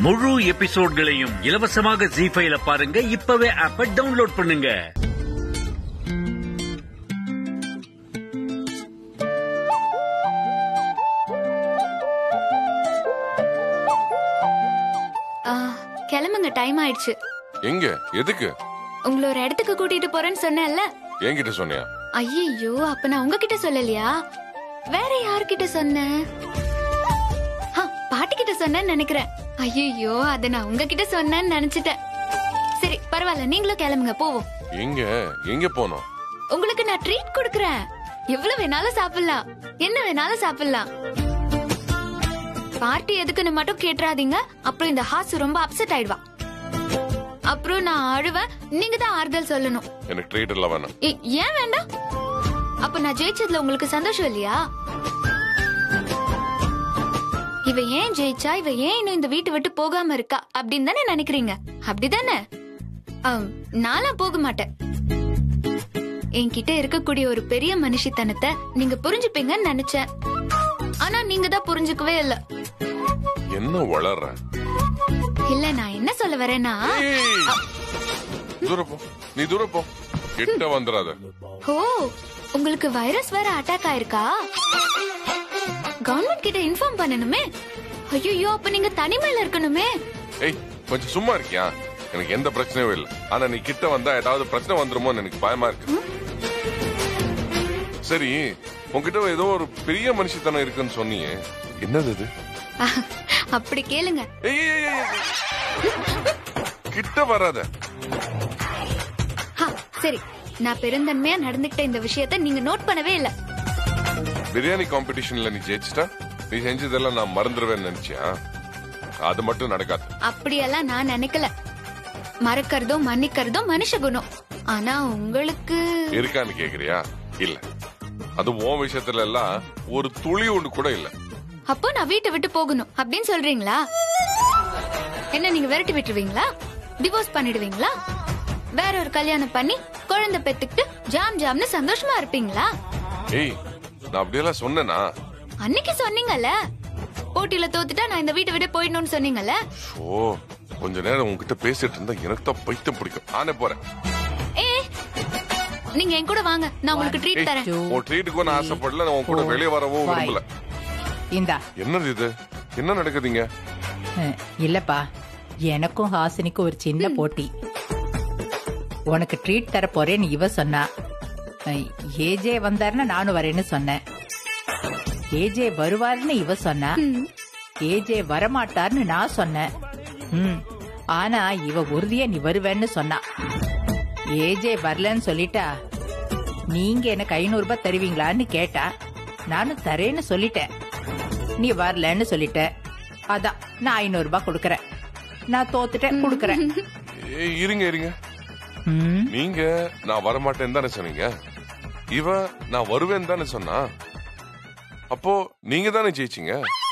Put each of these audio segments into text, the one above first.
முழு எபிசோட்களையும் இலவசமாக ஜி ஃபைல பாருங்க இப்பவே ஆப்ப டவுன்லோட் பண்ணுங்க ஆ, கிளம்புங்க டைம் ஆயிடுச்சு எங்க எதுக்கு உங்களை ஒரு இடத்துக்கு கூட்டிட்டு போறேன்னு சொன்னேன்ல என்கிட்ட சொன்னியா ஐயோ அப்ப நான் உங்ககிட்ட சொல்லலையா வேற யார்கிட்ட சொன்னேன் ஆ, பாட்டி கிட்ட சொன்னேன்னு நினைக்கிறேன் ஐயோ அத நான் உங்ககிட்ட சொன்னேன்னு நினைச்சிட்டேன் சரி பரவாயில்ல நீங்களும் கிளம்புங்க போவோம் எங்க எங்க போனோம் உங்களுக்கு நான் ட்ரீட் கொடுக்கறேன் எவ்வளவு வேணாலும் சாப்பிடலாம் என்ன வேணாலும் சாப்பிடலாம் பார்ட்டி எதுக்குன்னு மட்டும் கேட்டுறாதீங்க அப்புறம் இந்த ஹாசு ரொம்ப அப்செட் ஆயிடுவா அப்புறம் நான் அழுவேன் நீங்க தான் ஆறுதல் சொல்லணும் எனக்கு ட்ரீட் எல்லாம் வேணாம் ஏ- ஏன் வேண்டாம் அப்ப நான் ஜெயிச்சதுல உங்களுக்கு சந்தோஷம் இல்லையா இவ ஏன் ஜெயிச்சா இவ ஏன் இன்னும் இந்த வீட்டை விட்டு போகாம இருக்கா அப்படின்னு தானே நினைக்கிறீங்க அப்படிதானே ஆம், நான்லாம் போக மாட்டேன் என்கிட்ட இருக்கக்கூடிய ஒரு பெரிய மனுஷித்தனத்தை நீங்க புரிஞ்சுப்பீங்கன்னு நினைச்சேன் ஆனா நீங்க தான் புரிஞ்சுக்கவே இல்ல என்ன வளர்ற இல்ல நான் என்ன சொல்ல வரேன்னா ஏய், தூர போ நீ தூர போ கிட்ட வந்துடாத ஓ உங்களுக்கு வைரஸ் வேற அட்டாக் ஆயிருக்கா கவர்மெண்ட் கிட்ட இன்ஃபார்ம் பண்ணணுமே ஐயோ அப்ப நீங்க தனிமையில இருக்கணுமே ஏய் கொஞ்சம் சும்மா இருக்கியா எனக்கு எந்த பிரச்சனையும் இல்ல ஆனா நீ கிட்ட வந்தா ஏதாவது பிரச்சனை வந்துருமோன்னு எனக்கு பயமா இருக்கு சரி உன்கிட்ட ஏதோ ஒரு பெரிய மனுஷத்தனம் இருக்குன்னு சொன்னீங்க என்னது இது அஹ், அப்படி கேளுங்க ஏய், ஏய், ஏய், ஏய். கிட்ட வராத ஹா, சரி நான் பெருந்தன்மையா நடந்துகிட்ட இந்த விஷயத்த நீங்க நோட் பண்ணவே இல்ல பிரியாணி காம்படிஷன்ல நீ ஜெயிச்சிட்டா நீ செஞ்சதெல்லாம் நான் மறந்துடுவேன்னு நினைச்சியா அது மட்டும் நடக்காது அப்படியெல்லாம் நான் நினைக்கல மறக்கறதும் மன்னிக்கிறதும் மனுஷ குணம் ஆனா உங்களுக்கு இருக்கான்னு கேக்குறியா இல்ல அது உன் விஷயத்துல எல்லாம் ஒரு துளி ஒண்ணு கூட இல்ல அப்போ நான் வீட்டை விட்டு போகணும் அப்படின்னு சொல்றீங்களா என்ன நீங்க விரட்டி விட்டுருவீங்களா டிவோர்ஸ் பண்ணிடுவீங்களா வேற ஒரு கல்யாணம் பண்ணி குழந்தை பெத்துக்கிட்டு ஜாம் ஜாம்னு சந்தோஷமா இருப்பீங்களா ஏய் நான் அப்படியெல்லாம் சொன்னேனா அன்னைக்கு சொன்னீங்கல்ல போட்டியில தோத்துட்டா நான் இந்த வீட்டை விட்டு போயிடணும்னு சொன்னீங்கல்ல ஓ கொஞ்ச நேரம் உன்கிட்ட பேசிட்டு இருந்தா எனக்கு தான் பைத்தியம் பிடிக்கும் நானே போறேன் ஏ நீங்க என் கூட வாங்க நான் உங்களுக்கு ட்ரீட் ஏய், தரேன் உன் ட்ரீட்டுக்கு நான் ஆசைப்படல நான் உன் கூட வெளியே வரவும் Five. விரும்பல இந்தா என்னது இது என்ன நடக்குதுங்க அஹ், இல்லப்பா எனக்கும் ஹாசினிக்கும் ஒரு சின்ன போட்டி உனக்கு ட்ரீட் தர போறேன்னு இவ சொன்னா அஹ், ஏஜே வந்தாருன்னா நானும் வரேன்னு சொன்னேன் ஏஜே வருவாருன்னு இவ சொன்னா ஏஜே வரமாட்டார்னு நான் சொன்னேன் ம் ஆனா இவ உறுதியா நீ வருவேன்னு சொன்னா ஏஜே வரலன்னு சொல்லிட்டா நீங்க எனக்கு ஐநூறு ரூபாய் தருவீங்களான்னு கேட்டா நானும் தரேன்னு சொல்லிட்டேன் நீ வரலன்னு சொல்லிட்ட அதான் நான் ஐநூறு ரூபாய் கொடுக்கறேன் நான் தோத்துட்டேன் கொடுக்கறேன் ஏய் இருங்க இருங்க ம், நீங்க நான் வரமாட்டேன்னு தானே சொன்னீங்க இவ நான் வருவேன்னு தானே சொன்னா அப்போ நீங்க தானே ஜெயிச்சீங்க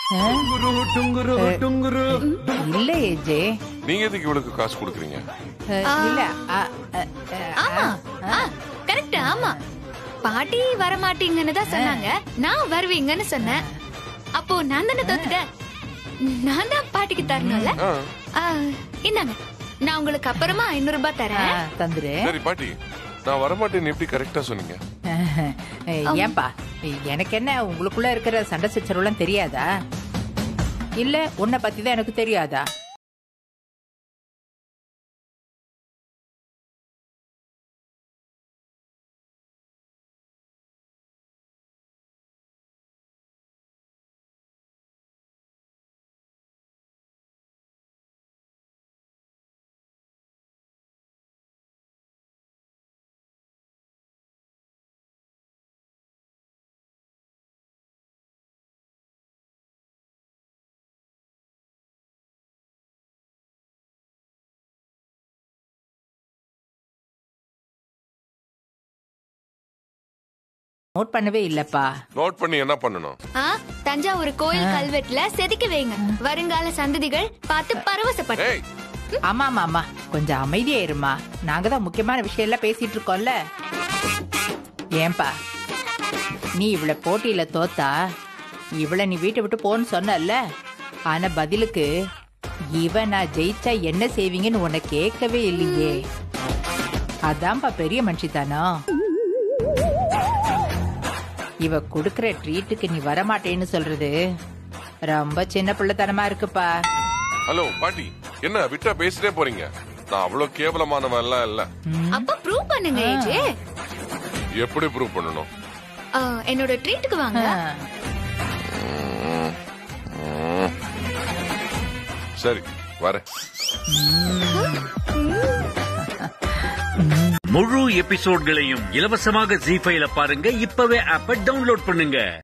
இல்ல ஏஜே நீங்க எதுக்கு இவளுக்கு காசு கொடுக்குறீங்க அஹ், இல்ல அ, அ, அ, ஆமா ஆ கரெக்ட் ஆமா பாட்டி வர மாட்டீங்கன்னு தான் சொன்னாங்க நான் வருவீங்கன்னு சொன்னேன் அப்போ நான் தானே தோத்துட்டேன் நான் தான் பாட்டிக்கு தரணும்ல ஆ, ஆ, இந்தாங்க நான் உங்களுக்கு அப்புறமா ஐநூறு ரூபாய் அ, தரேன் தந்துரு சரி பாட்டி நான் வரமாட்டேன்னு எப்படி கரெக்டா சொன்னீங்க அஹ், ஏன்பா எனக்கு என்ன உங்களுக்குள்ள இருக்கிற சண்டை சச்சரவுலாம் தெரியாதா இல்ல உன்னை பத்தி தான் எனக்கு தெரியாதா நோட் பண்ணவே இல்லப்பா நோட் பண்ணி என்ன பண்ணணும் ஆ தஞ்சாவூர் கோயில் கல்வெட்டுல செதுக்கி வைங்க வருங்கால சந்ததிகள் பார்த்து பரவசப்பட்டு ஏய் ஆமா ஆமா ஆமா கொஞ்சம் அமைதியா இருமா நாங்க தான் முக்கியமான விஷயம் எல்லாம் பேசிட்டு இருக்கோம்ல ஏன்பா நீ இவள போட்டியில தோத்தா இவள நீ வீட்டை விட்டு போன்னு சொன்னல்ல ஆனா பதிலுக்கு இவ நான் ஜெயிச்சா என்ன செய்வீங்கன்னு உன்னை கேட்கவே இல்லையே அதான்ப்பா பெரிய மனுஷி தானோ இவ குடுக்கற ட்ரீட்டுக்கு நீ வரமாட்டேன்னு சொல்றது ரொம்ப சின்ன பிள்ளைத்தனமா இருக்குப்பா ஹலோ பாட்டி என்ன விட்டா பேசிட்டே போறீங்க நான் அவ்வளவு கேவலமானவன் எல்லாம் இல்ல அப்ப ப்ரூவ் பண்ணுங்க ஏஜே எப்படி ப்ரூவ் பண்ணணும் ஆ, என்னோட ட்ரீட்டுக்கு வாங்க சரி வரேன் முழு எபிசோட்களையும் இலவசமாக ஜி ஃபைல பாருங்க இப்பவே ஆப்ப டவுன்லோட் பண்ணுங்க